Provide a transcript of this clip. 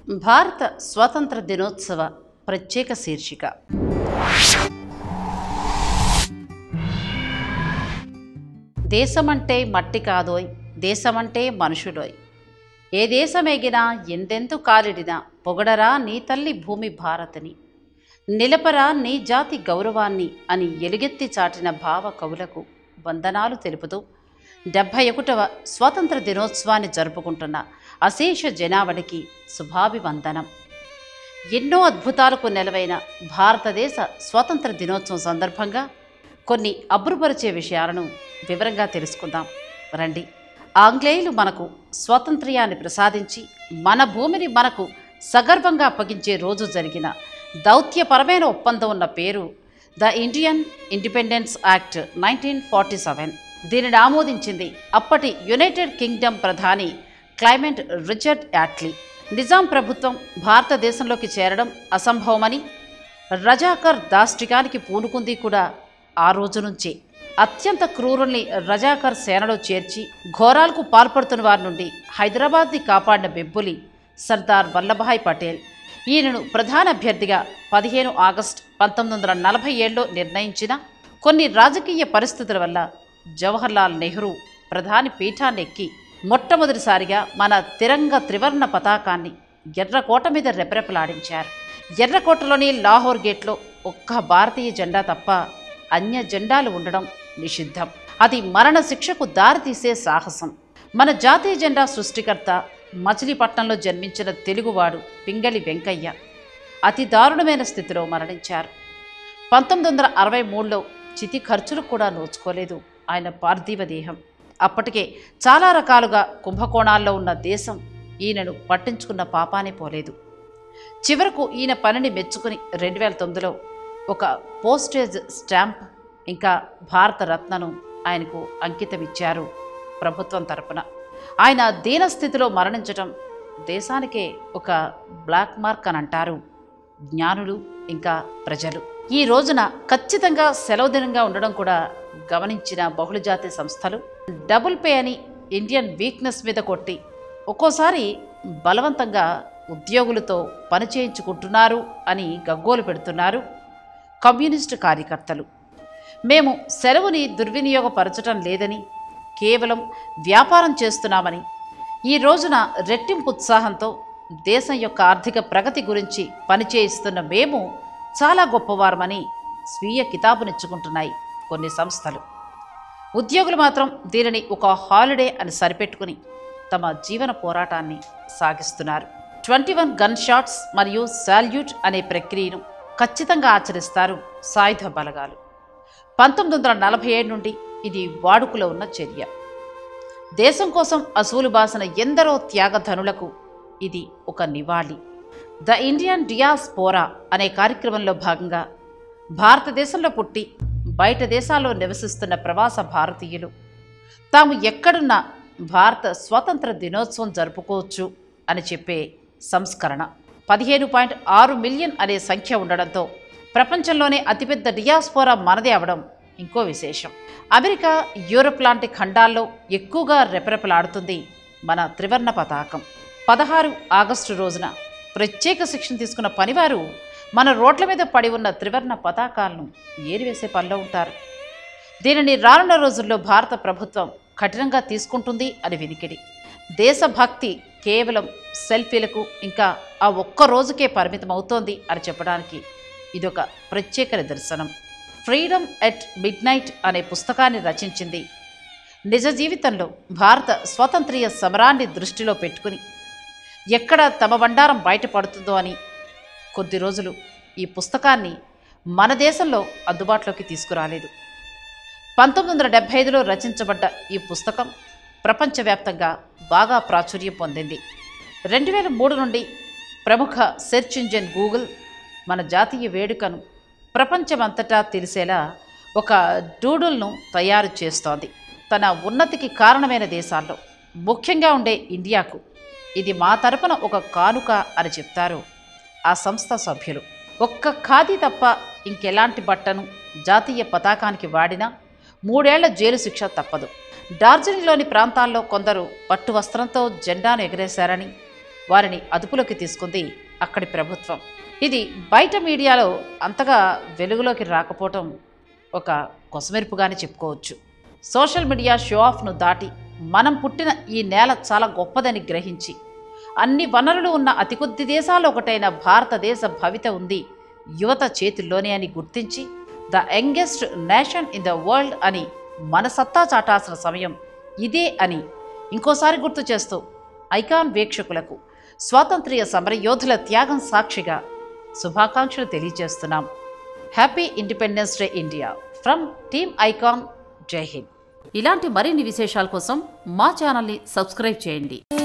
భారత స్వాతంత్ర దినోత్సవ ప్రత్యేక శీర్షిక దేశమంటే మట్టి కాదోయ్ దేశమంటే మనుషుడోయ్ ఏ దేశమెగినా ఎందెందు కాలిడినా పొగడరా నీ తల్లి భూమి భారతిని నిలపరా నీ జాతి గౌరవాన్ని అని ఎలుగెత్తి చాటిన భావ కవులకు వందనాలు తెలుపుతూ డెబ్భై ఒకటవ స్వాతంత్ర దినోత్సవాన్ని జరుపుకుంటున్న అశేష జనావళికి శుభాభివందనం ఎన్నో అద్భుతాలకు నెలవైన భారతదేశ స్వాతంత్ర దినోత్సవం సందర్భంగా కొన్ని అబ్బురుపరిచే విషయాలను వివరంగా తెలుసుకుందాం రండి ఆంగ్లేయులు మనకు స్వాతంత్ర్యాన్ని ప్రసాదించి మన భూమిని మనకు సగర్వంగా అప్పగించే రోజు జరిగిన దౌత్యపరమైన ఒప్పందం ఉన్న పేరు the Indian Independence Act nineteen forty seven దీనిని ఆమోదించింది అప్పటి యునైటెడ్ కింగ్డమ్ ప్రధాని క్లైమెంట్ రిచర్డ్ యాట్లీ నిజాం ప్రభుత్వం భారతదేశంలోకి చేరడం అసంభవమని రజాకర్ దాష్టికానికి పూనుకుంది కూడా ఆ రోజు నుంచే అత్యంత క్రూరుల్ని రజాకర్ సేనలో చేర్చి ఘోరాలకు పాల్పడుతున్న వారి నుండి హైదరాబాద్ని కాపాడిన బెబ్బులి సర్దార్ వల్లభాయ్ పటేల్ ఈయనను ప్రధాన అభ్యర్థిగా పదిహేను ఆగస్టు పంతొమ్మిది వందల నలభై ఏడులో నిర్ణయించిన కొన్ని రాజకీయ పరిస్థితుల వల్ల జవహర్లాల్ నెహ్రూ ప్రధాని పీఠాన్ని ఎక్కి మొట్టమొదటిసారిగా మన తిరంగ త్రివర్ణ పతాకాన్ని ఎర్రకోట మీద రెపరెపలాడించారు ఎర్రకోటలోని లాహోర్ గేట్లో ఒక్క భారతీయ జెండా తప్ప అన్య జెండాలు ఉండడం నిషిద్ధం అది మరణ శిక్షకు దారితీసే సాహసం మన జాతీయ జెండా సృష్టికర్త మచిలీపట్నంలో జన్మించిన తెలుగువాడు పింగళి వెంకయ్య అతి దారుణమైన స్థితిలో మరణించారు పంతొమ్మిది వందల అరవై మూడులో చితి ఖర్చులు కూడా నోచుకోలేదు ఆయన పార్థివ దేహం అప్పటికే చాలా రకాలుగా కుంభకోణాల్లో ఉన్న దేశం ఈయనను పట్టించుకున్న పాపానే పోలేదు చివరకు ఈయన పనిని మెచ్చుకుని రెండు వేల తొమ్మిదిలో ఒక పోస్టేజ్ స్టాంప్ ఇంకా భారత రత్నను ఆయనకు అంకితం ఇచ్చారు ప్రభుత్వం తరపున ఆయన దీనస్థితిలో మరణించటం దేశానికే ఒక బ్లాక్ మార్క్ అని అంటారు జ్ఞానులు ఇంకా ప్రజలు ఈ రోజున ఖచ్చితంగా సెలవు దినంగా ఉండడం కూడా గమనించిన బహుళజాతి సంస్థలు డబుల్ పే అని ఇండియన్ వీక్నెస్ మీద కొట్టి ఒక్కోసారి బలవంతంగా ఉద్యోగులతో పని చేయించుకుంటున్నారు అని గగ్గోలు పెడుతున్నారు కమ్యూనిస్టు కార్యకర్తలు మేము సెలవుని దుర్వినియోగపరచటం లేదని కేవలం వ్యాపారం చేస్తున్నామని ఈ రోజున రెట్టింపు ఉత్సాహంతో దేశం యొక్క ఆర్థిక ప్రగతి గురించి పనిచేయిస్తున్న మేము చాలా గొప్పవారమని స్వీయ కితాబునిచ్చుకుంటున్నాయి కొన్ని సంస్థలు ఉద్యోగులు మాత్రం దీనిని ఒక హాలిడే అని సరిపెట్టుకుని తమ జీవన పోరాటాన్ని సాగిస్తున్నారు ట్వంటీ వన్ గన్ షాట్స్ మరియు సాల్యూట్ అనే ప్రక్రియను ఖచ్చితంగా ఆచరిస్తారు సాయుధ బలగాలు పంతొమ్మిది వందల నలభై ఏడు నుండి ఇది వాడుకలో ఉన్న చర్య దేశం కోసం అసూలు బాసిన ఎందరో త్యాగధనులకు ఇది ఒక నివాళి ద ఇండియన్ డియాస్పోరా అనే కార్యక్రమంలో భాగంగా భారతదేశంలో పుట్టి బయట దేశాల్లో నివసిస్తున్న ప్రవాస భారతీయులు తాము ఎక్కడున్నా భారత స్వాతంత్ర దినోత్సవం జరుపుకోవచ్చు అని చెప్పే సంస్కరణ పదిహేను పాయింట్ ఆరు మిలియన్ అనే సంఖ్య ఉండడంతో ప్రపంచంలోనే అతిపెద్ద డియాస్పోరా మనదే అవడం ఇంకో విశేషం అమెరికా యూరప్ లాంటి ఖండాల్లో ఎక్కువగా రెపరెపలాడుతుంది మన త్రివర్ణ పతాకం పదహారు ఆగస్టు రోజున ప్రత్యేక శిక్షణ తీసుకున్న పనివారు మన రోడ్ల మీద పడి ఉన్న త్రివర్ణ పతాకాలను ఏరివేసే పనిలో ఉంటారు దీనిని రానున్న రోజుల్లో భారత ప్రభుత్వం కఠినంగా తీసుకుంటుంది అని వినికిడి దేశభక్తి కేవలం సెల్ఫీలకు ఇంకా ఆ ఒక్క రోజుకే పరిమితం అవుతోంది అని చెప్పడానికి ఇదొక ప్రత్యేక నిదర్శనం ఫ్రీడమ్ ఎట్ మిడ్ నైట్ అనే పుస్తకాన్ని రచించింది నిజ జీవితంలో భారత స్వాతంత్ర్య సమరాన్ని దృష్టిలో పెట్టుకుని ఎక్కడ తమ బండారం బయటపడుతుందో అని కొద్ది రోజులు ఈ పుస్తకాన్ని మన దేశంలో అందుబాటులోకి తీసుకురాలేదు పంతొమ్మిది వందల డెబ్భై ఐదులో రచించబడ్డ ఈ పుస్తకం ప్రపంచవ్యాప్తంగా బాగా ప్రాచుర్యం పొందింది రెండు వేల మూడు నుండి ప్రముఖ సెర్చ్ ఇంజిన్ గూగుల్ మన జాతీయ వేడుకను ప్రపంచమంతటా తెలిసేలా ఒక డూడుల్ను తయారు చేస్తోంది తన ఉన్నతికి కారణమైన దేశాల్లో ముఖ్యంగా ఉండే ఇండియాకు ఇది మా తరపున ఒక కానుక అని చెప్తారు ఆ సంస్థ సభ్యులు ఒక్క ఖాదీ తప్ప ఇంకెలాంటి బట్టను జాతీయ పతాకానికి వాడినా మూడేళ్ల జైలు శిక్ష తప్పదు డార్జిలింగ్లోని ప్రాంతాల్లో కొందరు పట్టు వస్త్రంతో జెండాను ఎగరేశారని వారిని అదుపులోకి తీసుకుంది అక్కడి ప్రభుత్వం ఇది బయట మీడియాలో అంతగా వెలుగులోకి రాకపోవటం ఒక కొసమెరుపుగానే చెప్పుకోవచ్చు సోషల్ మీడియా షో ఆఫ్ను దాటి మనం పుట్టిన ఈ నేల చాలా గొప్పదని గ్రహించి అన్ని వనరులు ఉన్న అతి కొద్ది దేశాల్లో ఒకటైన భారతదేశ భవిత ఉంది యువత చేతుల్లోనే అని గుర్తించి the youngest nation in the world అని మన సత్తా చాటాల్సిన సమయం ఇదే అని ఇంకోసారి గుర్తు చేస్తూ ఐకాన్ వీక్షకులకు స్వాతంత్ర్య సమరయోధుల త్యాగం సాక్షిగా శుభాకాంక్షలు తెలియజేస్తున్నాం happy independence day India from team Icon Jai Hind ఇలాంటి మరిన్ని విశేషాల కోసం మా ఛానల్ని సబ్స్క్రైబ్ చేయండి